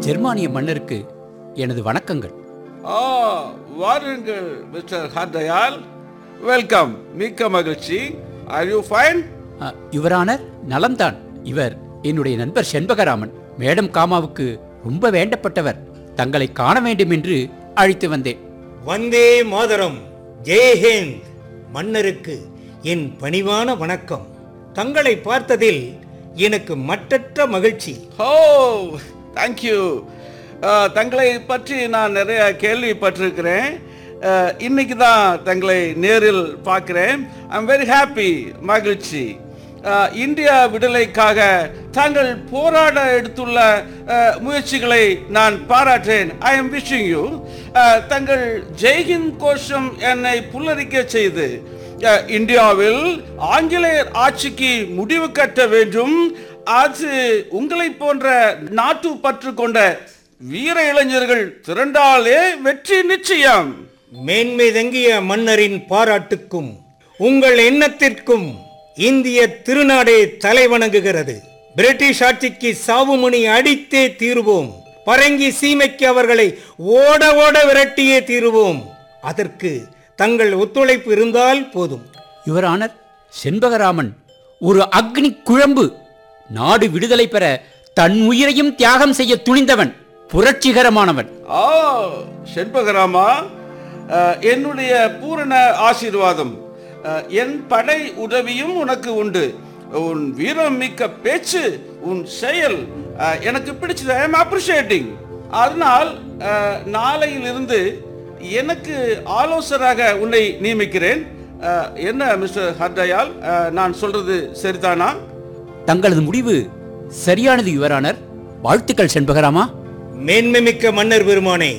ஜெர்மானிய மன்னருக்கு எனது வணக்கங்கள் ஆ வாருங்கள் மிஸ்டர் ஹர்தயால் வெல்கம் மிக்க மகிழ்ச்சி are you fine uh, your honour நலம்தான் இவர் என்னுடைய நண்பர் செண்பகராமன் மேடம் காமாவுக்கு ரொம்ப வேண்டப்பட்டவர் தங்களை காண வேண்டும் என்று அழைத்து வந்தேன் வந்தே மாதரம் ஜெய்ஹிந்த் மன்னருக்கு என் பணிவான வணக்கம் தங்களை பார்த்ததில் எனக்கு மட்டற்ற மகிழ்ச்சி ஓ தேங்க்யூ தங்களை பற்றி நான் நிறைய கேள்விப்பட்டிருக்கிறேன் அஹ், இன்னைக்கு தான் தங்களை நேரில் பார்க்கிறேன் ஐம் வெரி ஹாப்பி மகிழ்ச்சி அஹ், இந்தியா விடுதலைக்காக தாங்கள் போராட எடுத்துள்ள அஹ், முயற்சிகளை நான் பாராட்டேன் ஐ எம் விஷிங் யூ தங்கள் ஜெய்ஹிந்த் கோஷம் என்னை புல்லரிக்க செய்து அஹ், இந்தியாவில் ஆங்கிலேயர் ஆட்சிக்கு முடிவு கட்ட வேண்டும் அது உங்களை போன்ற நாட்டு பற்று கொண்ட வீர இளைஞர்கள் திரண்டாலே வெற்றி நிச்சயம் மேன்மை தங்கிய மன்னரின் பாராட்டுக்கும் உங்கள் எண்ணத்திற்கும் இந்திய திருநாடே தலைவணங்குகிறது பிரிட்டிஷ் ஆட்சிக்கு சாவுமணி அடித்தே தீருவோம் பரங்கி சீமைக்கு அவர்களை ஓட ஓட விரட்டியே தீருவோம் அதற்கு தங்கள் ஒத்துழைப்பு இருந்தால் போதும் யுவரானர் செண்பகராமன் ஒரு அக்னி குழம்பு நாடு விடுதலை பெற தன் உயிரையும் தியாகம் செய்ய துணிந்தவன் புரட்சிகரமானவன் ஆ செண்பகராமா அஹ், என்னுடைய பூரண ஆசீர்வாதம் அஹ், என் படை உதவியும் உனக்கு உண்டு உன் வீரம் மிக்க பேச்சு உன் செயல் அஹ், எனக்கு பிடிச்சது ஐ எம் அப்ரிஷியேட்டிங் அதனால் அஹ், நாளையிலிருந்து எனக்கு ஆலோசகராக உன்னை நியமிக்கிறேன் அஹ், என்ன மிஸ்டர் ஹர்தயால் அஹ், நான் சொல்றது சரிதானா தங்களது முடிவு சரியானது யுவரானர் வாழ்த்துக்கள் செண்பகராமா மேன்மைமிக்க மன்னர் பெருமானே